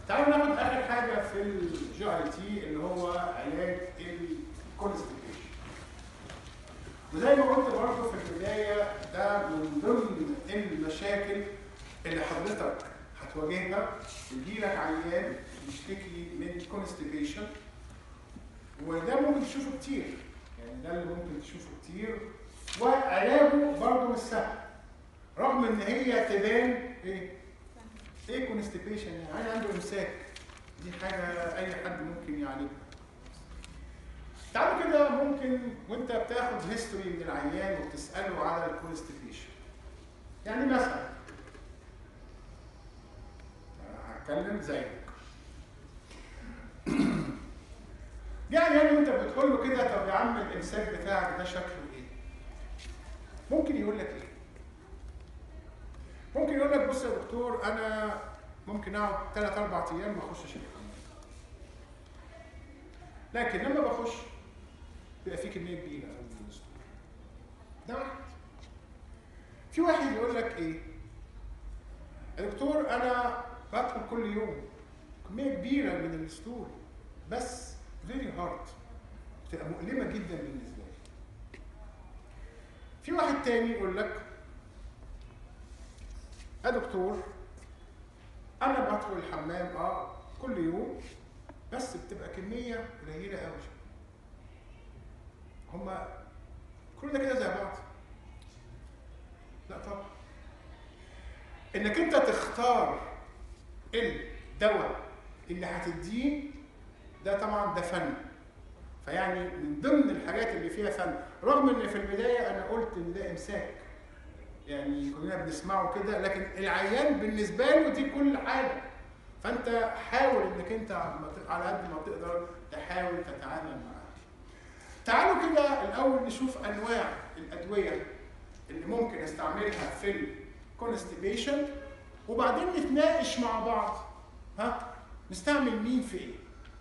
تعالوا ناخد اخر حاجه في الجي اي تي اللي هو علاج الكونستيبيشن وزي ما قلت برضه في البدايه ده من ضمن المشاكل اللي حضرتك هتواجهها يجيلك عيان يشتكي من كونستيبيشن وده ممكن تشوفه كتير يعني ده اللي ممكن تشوفه كتير وعلاجه برضه مش سهل رغم ان هي تبان ايه ايه كونستيبيشن يعني عيل عنده امساك دي حاجه اي حد ممكن يعالجها تعالوا كده ممكن وانت بتاخد هيستوري من العيان وبتساله على الكونستيبيشن يعني مثلا هتكلم زيك يعني يعني وانت بتقول له كده طب يا عم الامساك بتاعك ده شكله ايه؟ ممكن يقول لك ايه؟ ممكن يقول لك بص يا دكتور انا ممكن اقعد ثلاث اربع ايام ما اخشش الحمام. لكن لما بخش بيبقى في كميه كبيره قوي من الصدور. ده واحد. في واحد يقول لك ايه؟ يا دكتور انا بدخل كل يوم كميه كبيره من الستور بس فيري هارد بتبقى مؤلمه جدا بالنسبه لي. في واحد تاني يقول لك يا دكتور انا بدخل الحمام اه كل يوم بس بتبقى كميه قليله قوي هما كلنا كده زي بعض لا طبعا انك انت تختار الدواء اللي هتديه ده طبعا ده فن فيعني من ضمن الحاجات اللي فيها فن رغم ان في البدايه انا قلت ان ده امساك يعني كلنا بنسمعه كده لكن العيان بالنسبه له دي كل حاجه فانت حاول انك انت على قد ما تقدر تحاول تتعامل معاه تعالوا كده الاول نشوف انواع الادويه اللي ممكن استعملها في الكونستيبيشن وبعدين نتناقش مع بعض ها نستعمل مين في ايه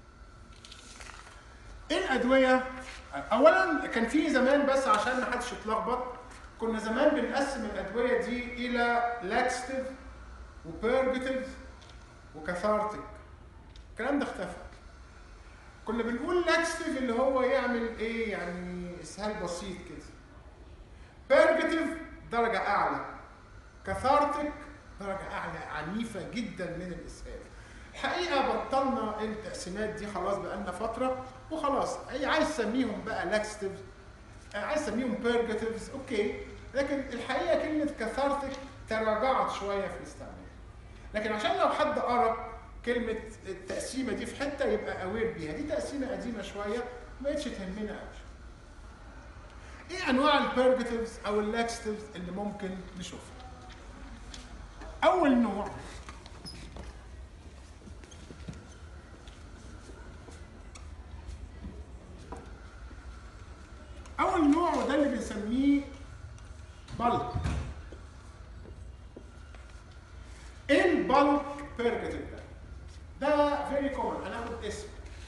ايه الادويه اولا كان في زمان بس عشان ما حدش يتلخبط كنا زمان بنقسم الادويه دي الى لاكستيف وبيرجيتيف وكاثارتيك الكلام ده اختفى كنا بنقول لاكستيف اللي هو يعمل ايه يعني اسهال بسيط كده بيرجيتيف درجه اعلى كاثارتيك درجه اعلى عنيفه جدا من الاسهال الحقيقه بطلنا التقسيمات دي خلاص بقالنا فتره وخلاص اي عايز تسميهم بقى لاكستيف عايز تسميهم بيرجاتيفز اوكي لكن الحقيقه كلمه كاثارتيك تراجعت شويه في الاستعمال لكن عشان لو حد قرا كلمه التقسيمه دي في حته يبقى اوير بيها دي تقسيمه قديمه شويه ما بقتش تهمنا قوي ايه انواع البيرجاتيفز او اللاكستيفز اللي ممكن نشوفها اول نوع اول نوع وده اللي بنسميه بلك ايه البلك بيرجاتيف ده ده فيري كومن هناخد اسم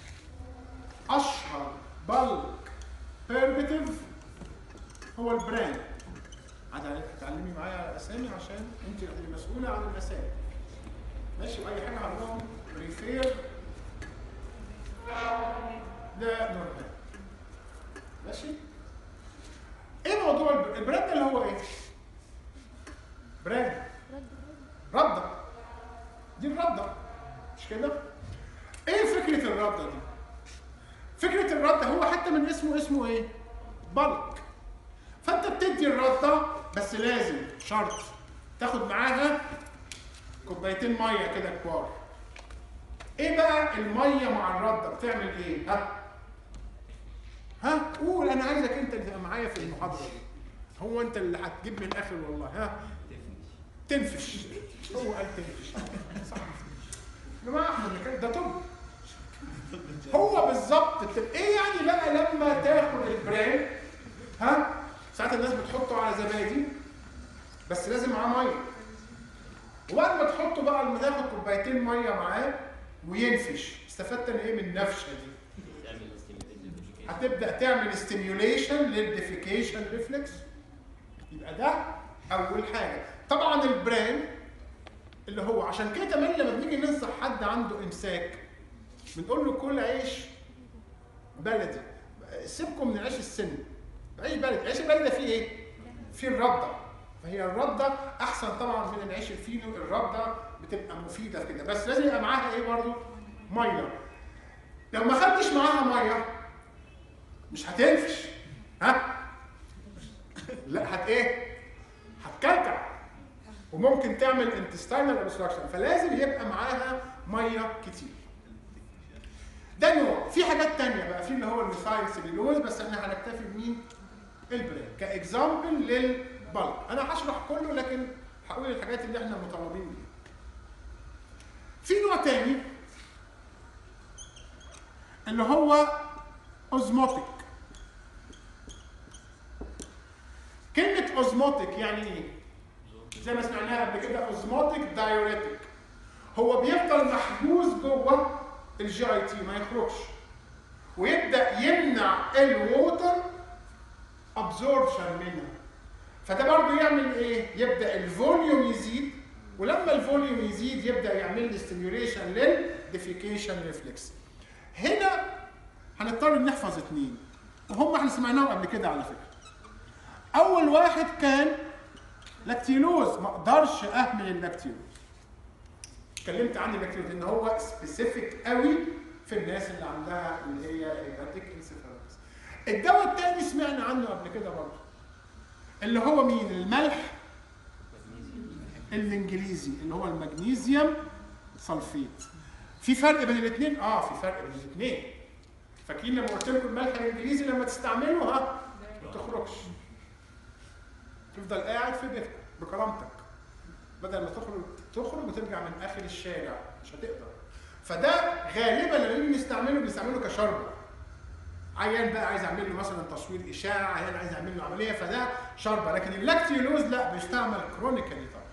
اشهر بلك بيرجاتيف هو البراند هتعلمي معايا اسامي عشان انت اللي مسؤوله عن الاسامي ماشي واي حاجه عندهم ريفير ده نورمال ماشي ايه موضوع الب- البراند اللي هو ايه براند رده دي الرده مش كده ايه فكره الرده دي فكره الرده هو حتى من اسمه اسمه ايه بلك فانت بتدي الرده بس لازم شرط تاخد معاها كوبايتين ميه كده كبار ايه بقى الميه مع الرده بتعمل ايه ها ها قول انا عايزك انت اللي تبقى معايا في المحاضره دي هو انت اللي هتجيب من الاخر والله ها تنفش هو قال تنفش صح يا جماعه احنا بنتكلم ده طب هو بالظبط بتبقى ايه يعني بقى لما تاخد البراند ها ساعات الناس بتحطه على زبادي بس لازم معاه ميه وبعد ما تحطه بقى لما تاخد كوبايتين ميه معاه وينفش استفدت انا ايه من النفشه دي هتبدا تعمل ستيميوليشن للديفيكيشن ريفلكس يبقى ده اول حاجه طبعا البرين اللي هو عشان كده كمان لما بنيجي ننصح حد عنده امساك بنقول له كل عيش بلدي سيبكم من عيش السن عيش بلدي عيش البلدي فيه ايه؟ فيه الرده فهي الرده احسن طبعا من العيش الفينو الرده بتبقى مفيده في كده بس لازم يبقى معاها ايه برضه؟ ميه لو ما خدتش معاها ميه مش هتنفش ها؟ لا هت ايه؟ هتكلكع وممكن تعمل انتستينال اوبستراكشن فلازم يبقى معاها ميه كتير ده نوع في حاجات تانية بقى في اللي هو الميثايل سيلولوز بس احنا هنكتفي بمين؟ البرين كاكزامبل للبلك انا هشرح كله لكن هقول الحاجات اللي احنا مطالبين بيها في نوع تاني اللي هو اوزموتيك كلمة اوزموتيك يعني ايه؟ زي ما سمعناها قبل كده اوزموتيك دايوريتك هو بيفضل محجوز جوه الجي اي تي ما يخرجش ويبدا يمنع الووتر ابزوربشن منها فده برضه يعمل ايه؟ يبدا الفوليوم يزيد ولما الفوليوم يزيد يبدا يعمل لي ستيميوليشن للديفيكيشن ريفلكس هنا هنضطر نحفظ اثنين وهم احنا سمعناهم قبل كده على فكره اول واحد كان لاكتيلوز ما اقدرش اهمل اللاكتيلوز اتكلمت عن اللاكتيلوز ان هو سبيسيفيك قوي في الناس اللي عندها اللي هي هيباتيك انسيفاليتس الدواء الثاني سمعنا عنه قبل كده برضه اللي هو مين الملح الانجليزي اللي هو المغنيسيوم سلفيت في فرق بين الاثنين اه في فرق بين الاثنين فاكرين لما قلت لكم الملح الانجليزي لما تستعمله ها ما تخرجش تفضل قاعد في بيتك بكرامتك بدل ما تخرج تخرج وترجع من اخر الشارع مش هتقدر فده غالبا لما نيجي نستعمله بنستعمله كشربه عيان بقى عايز اعمل له مثلا تصوير اشعه عيان عايز اعمل له عمليه فده شربه لكن اللاكتيولوز لا بيستعمل كرونيكالي طبعا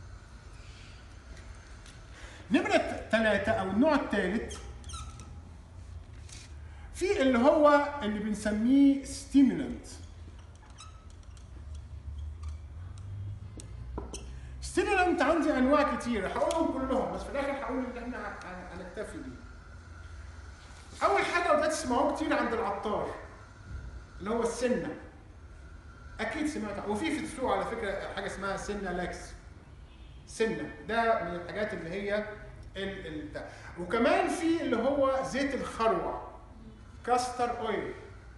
نمرة ثلاثة أو النوع الثالث في اللي هو اللي بنسميه ستيمولنت ستيمولنت عندي انواع كتيره هقولهم كلهم بس في الاخر هقول اللي احنا هن- هنكتفي بيه اول حاجه وده تسمعوه كتير عند العطار اللي هو السنه اكيد سمعت وفي في السوق على فكره حاجه اسمها سنه لاكس سنه ده من الحاجات اللي هي ال ال ده. وكمان في اللي هو زيت الخروع كاستر اويل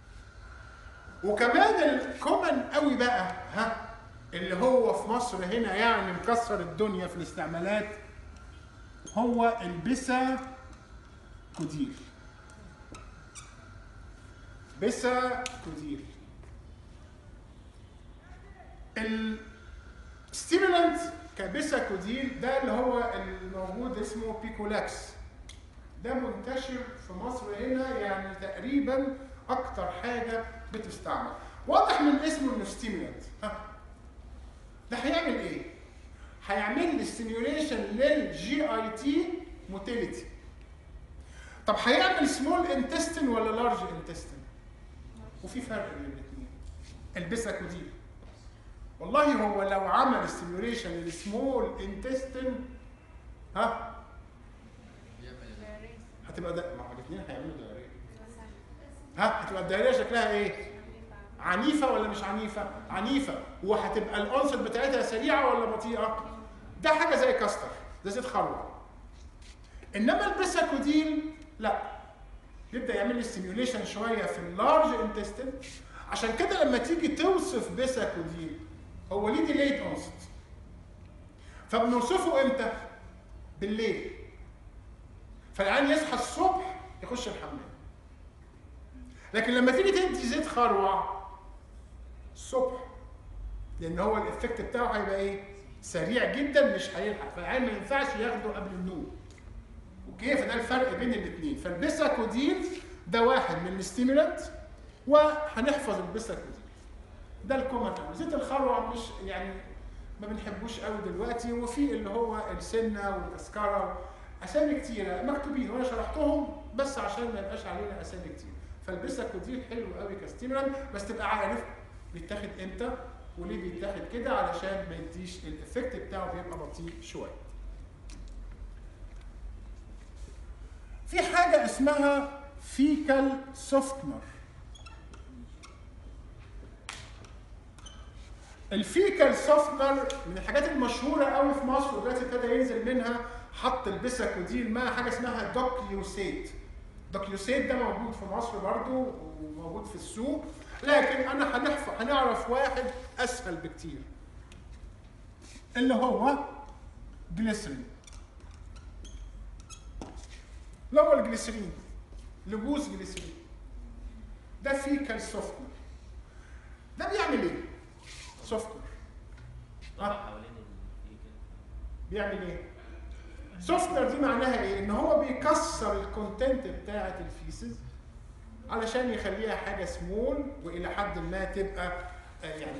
وكمان الكومن قوي بقى ها اللي هو في مصر هنا يعني مكسر الدنيا في الاستعمالات هو البسا كوديل بسا كوديل الستيمولانت كبسا كوديل ده اللي هو الموجود اسمه بيكولاكس ده منتشر في مصر هنا يعني تقريبا اكتر حاجه بتستعمل واضح من اسمه انه ستيمولانت ها ده هيعمل ايه؟ هيعمل لي ستيميوليشن للجي اي تي موتيليتي طب هيعمل سمول انتستين ولا لارج انتستين؟ وفي فرق بين الاثنين البساكوديل والله هو لو عمل ستيميوليشن للسمول انتستين ها هتبقى ده ما هو الاثنين هيعملوا دايريه ها هتبقى الدايريه شكلها ايه؟ عنيفه ولا مش عنيفه؟ عنيفه وهتبقى الانصت بتاعتها سريعه ولا بطيئه؟ ده حاجه زي كاستر ده زيت خروع انما البساكوديل لا يبدا يعمل لي ستيميوليشن شويه في اللارج انتستين عشان كده لما تيجي توصف بساكوديل هو ليه ديليت انصت فبنوصفه امتى؟ بالليل فالعيان يصحى الصبح يخش الحمام لكن لما تيجي تدي زيت خروع الصبح لان هو الافكت بتاعه هيبقى ايه؟ سريع جدا مش هيلحق فالعيان ما ينفعش ياخده قبل النوم اوكي فده الفرق بين الاثنين فالبيساكودين ده واحد من الستيمولانت وهنحفظ البيساكودين ده الكومن قوي زيت الخروع مش يعني ما بنحبوش قوي دلوقتي وفي اللي هو السنه والكسكره اسامي كتيره مكتوبين وانا شرحتهم بس عشان ما يبقاش علينا اسامي كتير فالبيساكودين حلو قوي كستيمولانت بس تبقى عارف بيتاخد امتى وليه بيتاخد كده علشان ما يديش الايفكت بتاعه بيبقى بطيء شويه في حاجه اسمها فيكال سوفتنر الفيكال سوفتنر من الحاجات المشهوره قوي في مصر ودلوقتي ابتدى ينزل منها حط البسكوديل مع حاجه اسمها دوكيوسيت دوكيوسيت ده موجود في مصر برضو وموجود في السوق لكن انا هنحف... هنعرف واحد اسهل بكتير اللي هو جليسرين اللي هو الجليسرين لبوس جليسرين ده فيكال سوفتنر ده بيعمل ايه؟ سوفتنر طبعا حوالين الفيكل بيعمل ايه؟ سوفتنر دي معناها ايه؟ ان هو بيكسر الكونتنت بتاعه الفيسز علشان يخليها حاجه سمول والى حد ما تبقى آه، يعني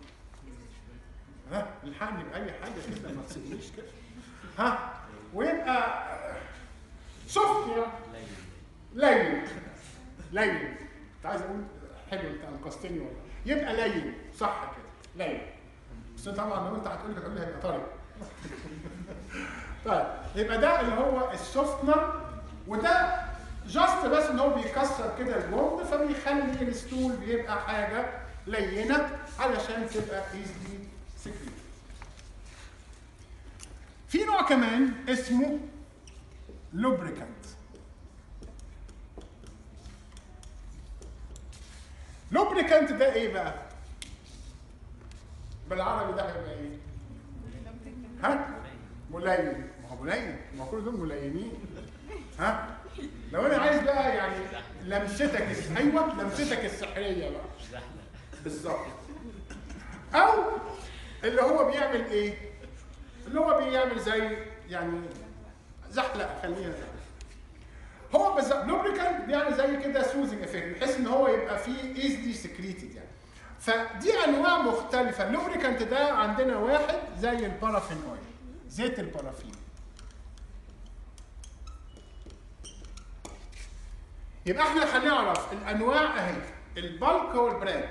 ها الحقني باي حاجه كده ما تسيبنيش كده ها ويبقى سوفت يعني ليل لين لين انت عايز اقول حلو انت انقذتني والله يبقى لين صح كده لين بس طبعا لو انت هتقول لي هتقول لي هيبقى طري طيب يبقى ده اللي هو السوفتنر وده جاست بس ان هو بيكسر كده الجلد فبيخلي الستول بيبقى حاجه لينه علشان تبقى ايزلي سكريت في نوع كمان اسمه لوبريكانت لوبريكانت ده ايه بقى؟ بالعربي ده هيبقى ايه؟ ها؟ ملين ما هو ملين ما هو كل دول ملينين ها؟ لو انا عايز بقى يعني لمستك الس- ايوه لمستك السحريه بقى زحمه بالظبط او اللي هو بيعمل ايه؟ اللي هو بيعمل زي يعني زحلق خلينا زحلق هو بالظبط لوبريكانت بيعمل زي كده سوزنج افكت بحيث ان هو يبقى فيه ايزلي سكريتد يعني فدي انواع مختلفه اللوبريكانت ده عندنا واحد زي البارافين اويل زيت البارافين يبقى احنا هنعرف الانواع اهي البالك هو البراند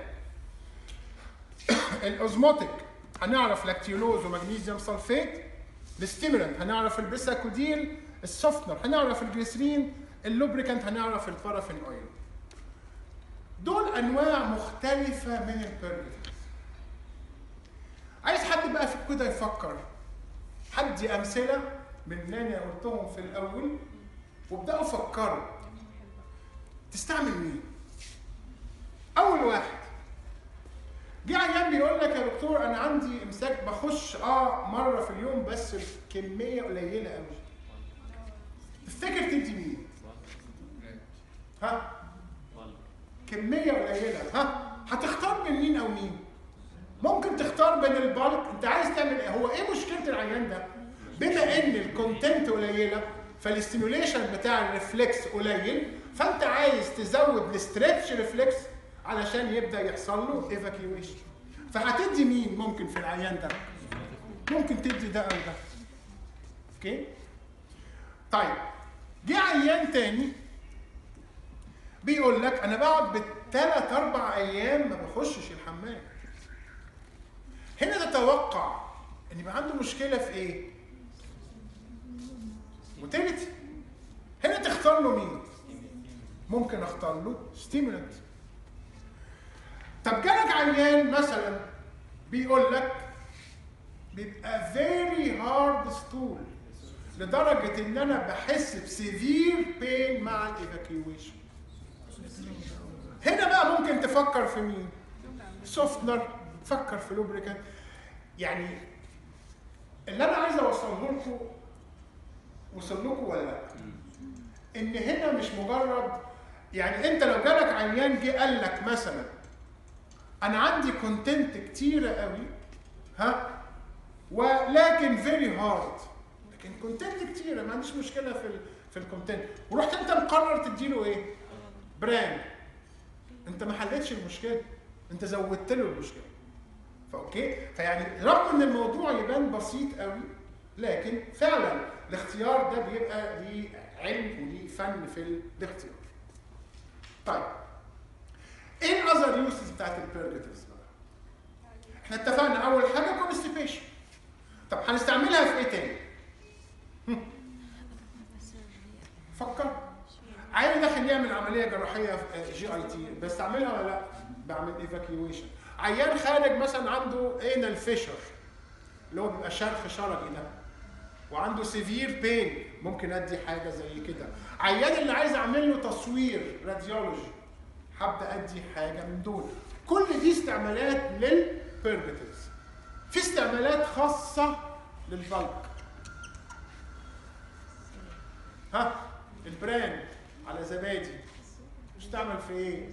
الاوزموتيك هنعرف لاكتيولوز ومغنيسيوم سلفيت الستيمولانت هنعرف البيساكوديل السوفتنر هنعرف الجليسرين اللوبريكانت هنعرف البارافين اويل دول انواع مختلفه من البيرجيتيف عايز حد بقى في كده يفكر حد امثله من اللي انا قلتهم في الاول وابداوا فكروا تستعمل مين اول واحد جه عيان بيقول لك يا دكتور انا عندي امساك بخش اه مره في اليوم بس بكميه قليله قوي تفتكر تدي مين ها والله كميه قليله ها هتختار بين مين او مين ممكن تختار بين البالك انت عايز تعمل ايه هو ايه مشكله العيان ده بما ان الكونتنت قليله فالاستيموليشن بتاع الريفلكس قليل فانت عايز تزود الستريتش ريفلكس علشان يبدا يحصل له ايفاكيويشن فهتدي مين ممكن في العيان ده ممكن تدي ده او ده اوكي طيب جه عيان تاني بيقول لك انا بقعد بالثلاث اربع ايام ما بخشش الحمام هنا تتوقع ان يبقى عنده مشكله في ايه موتيليتي هنا تختار له مين ممكن اختار له ستيمولانت طب جالك عيان مثلا بيقول لك بيبقى فيري هارد ستول لدرجه ان انا بحس بسيفير بين مع الايفاكيويشن هنا بقى ممكن تفكر في مين سوفتنر فكر في لوبريكانت يعني اللي انا عايز اوصله لكم وصل لكم ولا لا ان هنا مش مجرد يعني انت لو جالك عيان جه قال لك مثلا انا عندي كونتنت كتيره قوي ها ولكن فيري هارد لكن كونتنت كتيره ما عنديش مشكله في ال في الكونتنت ورحت انت مقرر تديله ايه؟ براند انت ما حلتش المشكله انت زودت له المشكله فاوكي فيعني رغم ان الموضوع يبان بسيط قوي لكن فعلا الاختيار ده بيبقى ليه علم وليه فن في الاختيار طيب ايه الاذر يوسز بتاعت البيرجيتيفز بقى احنا اتفقنا اول حاجه كونستيبيشن طب هنستعملها في ايه تاني هم. فكر عمليه جراحيه في جي اي تي بستعملها ولا لا؟ بعمل ايفاكيويشن عيان خارج مثلا عنده انال فيشر اللي هو بيبقى شرخ شرجي ده وعنده سيفير بين ممكن ادي حاجه زي كده عيان اللي عايز اعمل له تصوير راديولوجي هبدا ادي حاجه من دول كل دي استعمالات للبيربتلز في استعمالات خاصه للبلك ها البراند على زبادي يستعمل في ايه؟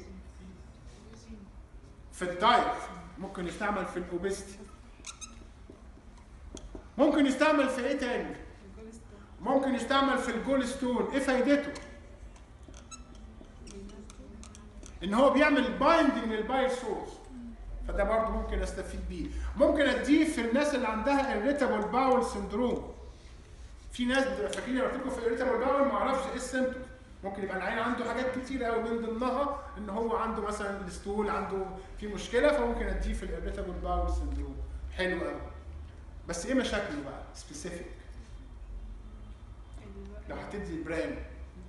في الدايت ممكن يستعمل في الاوبستي ممكن يستعمل في ايه تاني؟ ممكن يستعمل في الجول ستون ايه فايدته؟ ان هو بيعمل بايندنج للبايل سورس فده برضه ممكن استفيد بيه ممكن اديه في الناس اللي عندها irritable باول سندروم في ناس بتبقى فاكرين قلت لكم في irritable باول ما اعرفش ايه السيمتوم ممكن يبقى العين عنده حاجات كتير قوي من ضمنها ان هو عنده مثلا الستول عنده في مشكله فممكن اديه في الirritable باول سندروم حلو قوي بس ايه مشاكله بقى سبيسيفيك لو هتدي براند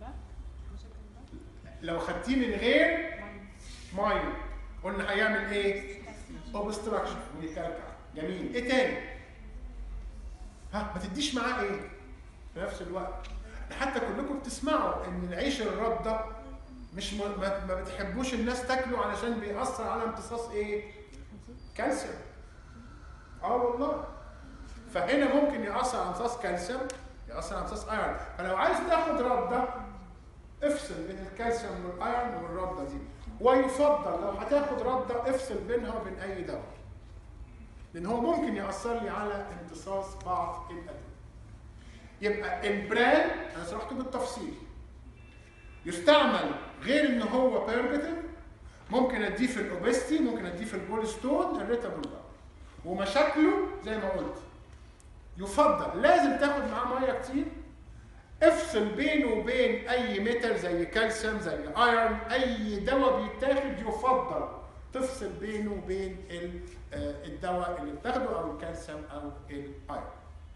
لو خدتيه من غير ميه قلنا هيعمل ايه؟ اوبستراكشن ويكلكع جميل ايه تاني؟ ها ما تديش معاه ايه؟ في نفس الوقت ده حتى كلكم بتسمعوا ان العيش الرد ده مش م... ما... ما بتحبوش الناس تاكله علشان بيأثر على امتصاص ايه؟ كالسيوم اه والله فهنا ممكن يأثر على امتصاص كالسيوم يأثر على امتصاص ايرون فلو عايز تاخد رده افصل بين الكالسيوم والايرون والرده دي ويفضل لو هتاخد رده افصل بينها وبين اي دواء لان هو ممكن ياثر لي على امتصاص بعض الادويه يبقى البران انا شرحته بالتفصيل يستعمل غير ان هو بيرجيتيف ممكن اديه في الاوبستي ممكن اديه في الجول ستون الريتابل بقى ومشاكله زي ما قلت يفضل لازم تاخد معاه ميه كتير افصل بينه وبين اي ميتال زي كالسيوم زي ايرون اي دواء بيتاخد يفضل تفصل بينه وبين ال- آه، الدواء اللي بتاخده او الكالسيوم او الايرون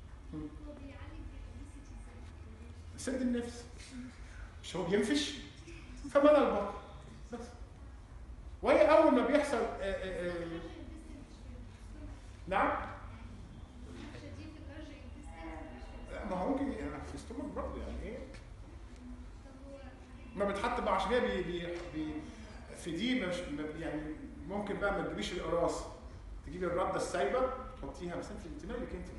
سد النفس مش هو بينفش فملى البطن بس وهي اول ما بيحصل آه، آه، آه، نعم لا، ما هو ممكن ي- في الاستومك برضه يعني ايه ما بتحط بقى عشان كده بي بي بي في دي مش ما- يعني ممكن بقى ما تجيبيش القراص تجيبي الرده السايبه تحطيها بس انت انت مالك انت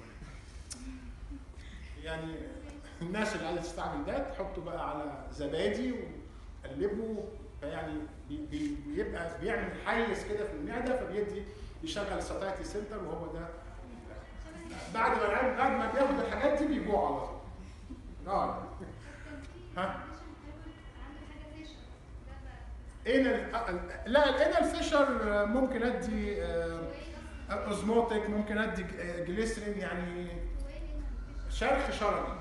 يعني الناس اللي عايزه تستعمل ده تحطه بقى على زبادي وقلبه فيعني بي بي بيبقى بيعمل حيز كده في المعده فبيدي يشغل الساتايتي سنتر وهو ده بعد ما العيال بعد ما بياخد الحاجات دي بيجوع على طول اه ها انال لا الانال فيشر ممكن ادي آه، اوزموتيك ممكن ادي ج- جليسرين يعني شرخ شرجي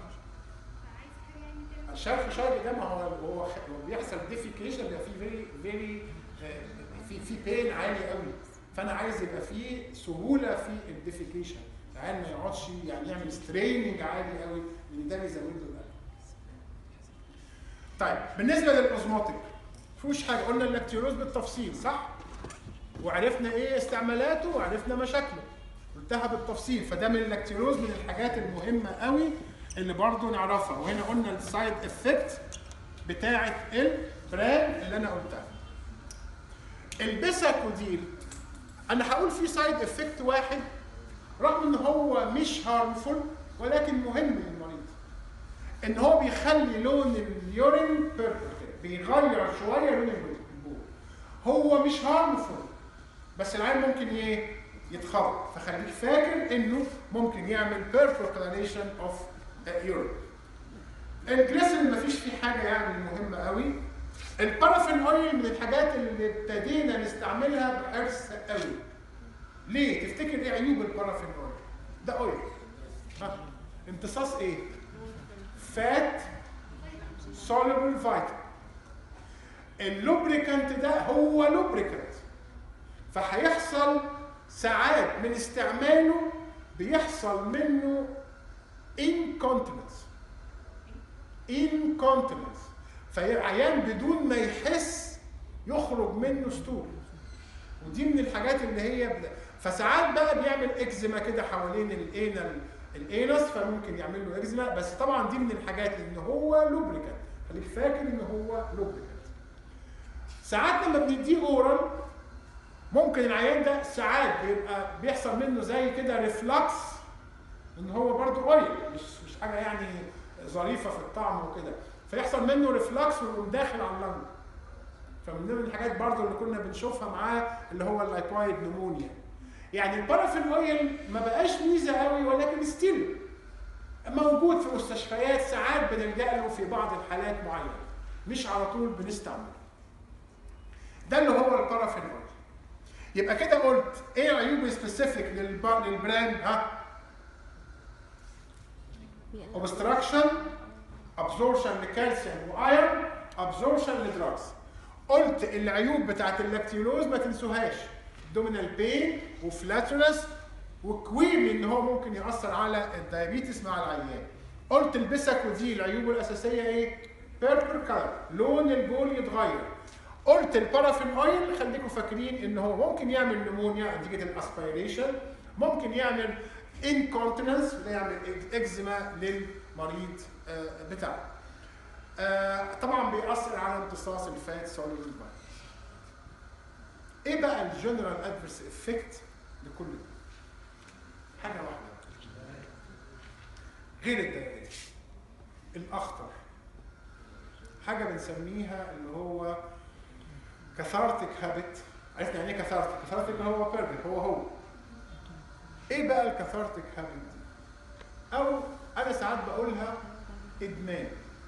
الشرخ شرجي ده ما هو هو خ- هو بيحصل ديفيكيشن بيبقى فيه فيري فيري في في بين عالي قوي فانا عايز يبقى فيه سهوله في الديفيكيشن العيال ما يقعدش يعني يعمل ستريننج عالي قوي لان ده بيزود له الالم طيب بالنسبه للاوزموتيك مفيهوش حاجه قلنا اللاكتيروز بالتفصيل صح وعرفنا ايه استعمالاته وعرفنا مشاكله قلتها بالتفصيل فده من اللاكتيروز من الحاجات المهمه قوي اللي برضو نعرفها وهنا قلنا السايد افكت بتاعه البران اللي انا قلتها البيساكوديل انا هقول فيه سايد افكت واحد رغم ان هو مش هارمفول ولكن مهم للمريض ان هو بيخلي لون اليورين بيربل بيغير شويه لون البول هو مش هارمفول بس العين ممكن ايه يتخبط فخليك فاكر انه ممكن يعمل بيرفوركلانيشن اوف يورين الجليسرين مفيش فيه حاجه يعني مهمه قوي البارافين اويل من الحاجات اللي ابتدينا نستعملها بحرص قوي ليه تفتكر ايه عيوب البارافين اويل ده اويل ها امتصاص ايه فات soluble فيتامين اللوبريكانت ده هو لوبريكانت فهيحصل ساعات من استعماله بيحصل منه incontinence incontinence فعيان بدون ما يحس يخرج منه ستول ودي من الحاجات اللي هي بد... فساعات بقى بيعمل اكزيما كده حوالين الانال الانس فممكن يعمل له اكزيما بس طبعا دي من الحاجات ان هو لوبريكانت خليك فاكر ان هو لوبريكانت ساعات لما بنديه اورال ممكن العيان ده ساعات بيبقى بيحصل منه زي كده ريفلكس ان هو برضه اويل مش مش حاجه يعني ظريفه في الطعم وكده فيحصل منه ريفلكس ويقوم داخل على اللنج فمن ضمن الحاجات برضه اللي كنا بنشوفها معاه اللي هو اللايكوايد نمونيا يعني البارافين اويل ما بقاش ميزه قوي ولكن ستيل موجود في مستشفيات ساعات بنلجا له في بعض الحالات معينه مش على طول بنستعمله ده اللي هو البارافين اويل يبقى كده قلت ايه عيوب سبيسيفيك للبراند ها اوبستراكشن ابزوربشن لكالسيوم وايرون ابزوربشن لدراجز قلت العيوب بتاعت اللاكتيولوز ما تنسوهاش دومينال بين وفلاتولس وكويري ان هو ممكن ياثر على الدايابيتس مع العيان قلت البسك ودي العيوب الاساسيه ايه بيربل كلر لون البول يتغير قلت البارافين اويل خليكم فاكرين ان هو ممكن يعمل نمونيا نتيجه الاسبيريشن ممكن يعمل انكونتيننس يعمل اكزيما للمريض آه، بتاعه آه، طبعا بيأثر على امتصاص الفات سوليد فيروس ايه بقى الجنرال ادفرس افكت لكل ده حاجه واحده غير الدايابيتس الاخطر حاجه بنسميها اللي هو كثارتك هابت عرفنا يعني ايه كثارتك كثارتك اللي هو بيربل هو هو ايه بقى الكثارتك هابت دي او انا ساعات بقولها ادمان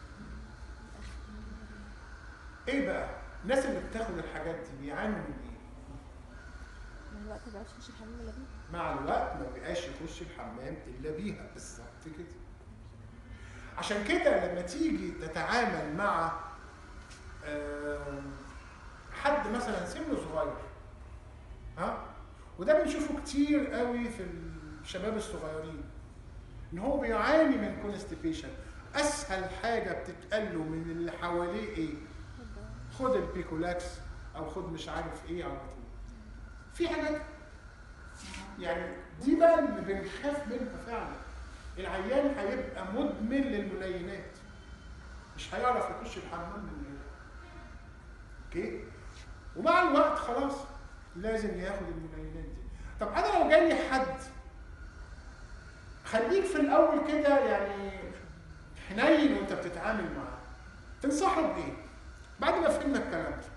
ايه بقى الناس اللي بتاخد الحاجات دي بيعانوا من ايه من الوقت ما بقاش يخش الحمام ولا بيه مع الوقت ما بقاش يخش الحمام الا بيها بالظبط كده عشان كده لما تيجي تتعامل مع آم، حد مثلا سنه صغير ها وده بنشوفه كتير قوي في الشباب الصغيرين ان هو بيعاني من كونستيبيشن اسهل حاجه بتتقال له من اللي حواليه ايه خد البيكولاكس او خد مش عارف ايه على طول في حاجات يعني دي بقى اللي بنخاف منها فعلا العيان هيبقى مدمن للملينات مش هيعرف يخش الحمام من غيرها اوكي ومع الوقت خلاص لازم ياخد الملينات دي طب انا لو جالي حد خليك في الاول كده يعني حنين وانت بتتعامل معاه تنصحه بايه بعد ما فهمنا الكلام ده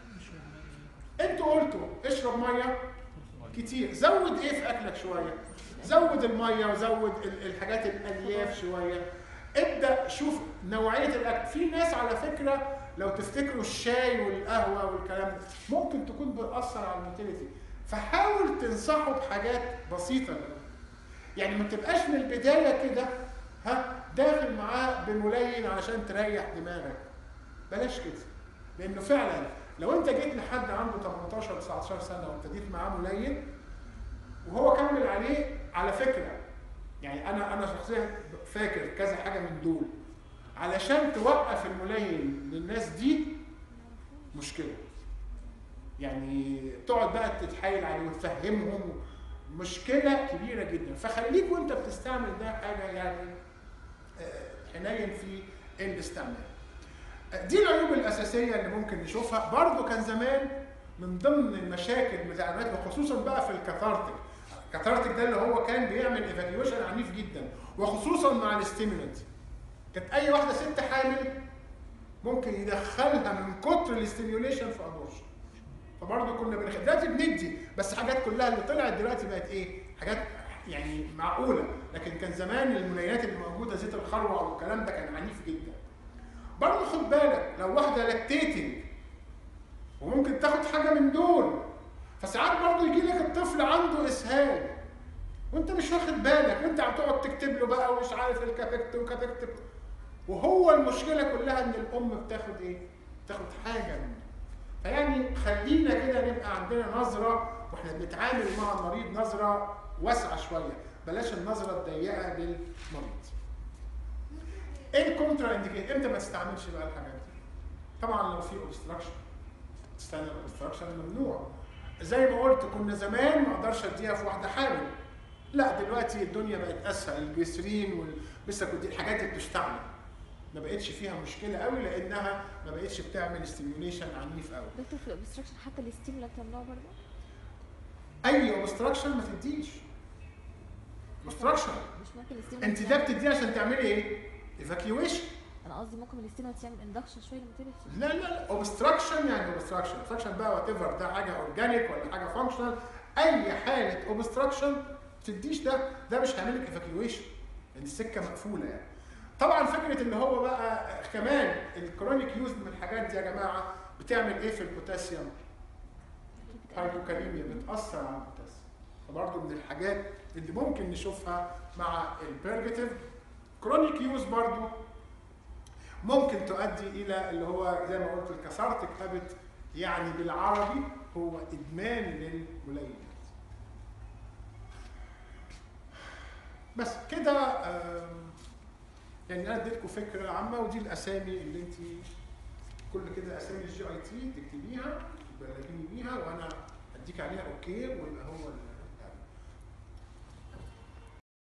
انتوا قلتوا اشرب ميه كتير زود ايه في اكلك شويه زود الميه وزود ال- الحاجات الالياف شويه ابدا شوف نوعيه الاكل في ناس على فكره لو تفتكروا الشاي والقهوه والكلام ده ممكن تكون بتاثر على الموتيليتي فحاول تنصحه بحاجات بسيطه يعني ما تبقاش من البدايه كده ها داخل معاه بملين علشان تريح دماغك بلاش كده لانه فعلا لو انت جيت لحد عنده 18 19 سنه وابتديت معاه ملين وهو كمل عليه على فكره يعني انا انا شخصيا فاكر كذا حاجه من دول علشان توقف الملين للناس دي مشكله يعني تقعد بقى تتحايل عليه وتفهمهم مشكله كبيره جدا فخليك وانت بتستعمل ده حاجه يعني آه، حنين في الاستعمال دي العيوب الاساسيه اللي ممكن نشوفها برضو كان زمان من ضمن المشاكل بتاع البنات وخصوصا بقى في الكاثارتيك الكاثارتيك ده اللي هو كان بيعمل ايفاكيويشن عنيف جدا وخصوصا مع الاستيمولنت كانت اي واحده ست حامل ممكن يدخلها من كتر الاستيميوليشن في ابورشن فبرضه كنا بنخ... دلوقتي بندي بس حاجات كلها اللي طلعت دلوقتي بقت ايه؟ حاجات يعني معقوله لكن كان زمان المنيات اللي موجوده زيت الخروع والكلام ده كان عنيف جدا برضه خد بالك لو واحده لاكتيتنج وممكن تاخد حاجه من دول فساعات برضه يجي لك الطفل عنده اسهال وانت مش واخد بالك وانت عم تقعد تكتب له بقى ومش عارف الكابكت وكابكت وهو المشكله كلها ان الام بتاخد ايه؟ بتاخد حاجه منه فيعني خلينا كده نبقى عندنا نظره واحنا بنتعامل مع المريض نظره واسعه شويه بلاش النظره الضيقه للمريض. ايه الكونترا انديكيت؟ امتى ما تستعملش بقى الحاجات دي؟ طبعا لو في اوبستراكشن ستاندر اوبستراكشن ممنوع زي ما قلت كنا زمان ما اقدرش اديها في واحده حامل لا دلوقتي الدنيا بقت اسهل الجسرين والبيساكودين الحاجات دي بتستعمل ما بقتش فيها مشكله قوي لانها ما بقتش بتعمل ستيميوليشن عنيف قوي دكتور في الاوبستراكشن حتى الستيمولانت ممنوع برضه اي اوبستراكشن ما تديش اوبستراكشن مش ممكن الستيمولانت انت ده بتديه عشان تعملي ايه؟ ايفاكيويشن انا قصدي ممكن الستيمولانت يعمل اندكشن شويه للماتيريال لا لا لا اوبستراكشن يعني اوبستراكشن اوبستراكشن بقى وات ايفر ده حاجه اورجانيك ولا حاجه فانكشنال اي حاله اوبستراكشن ما تديش ده ده مش هيعمل لك ايفاكيويشن لان السكه مقفوله يعني طبعا فكره ان هو بقى كمان الكرونيك يوز من الحاجات دي يا جماعه بتعمل ايه في البوتاسيوم؟ هايبوكاليميا بتاثر على البوتاسيوم فبرضه من الحاجات اللي ممكن نشوفها مع البيرجيتيف كرونيك يوز برضه ممكن تؤدي الى اللي هو زي ما قلت الكاثارتيك هابت يعني بالعربي هو ادمان للملينات بس كده آم، يعني انا اديتكم فكره عامه ودي الاسامي اللي انت كل كده اسامي الجي اي تي تكتبيها تبلغيني بيها وانا اديك عليها اوكي ويبقى هو ال-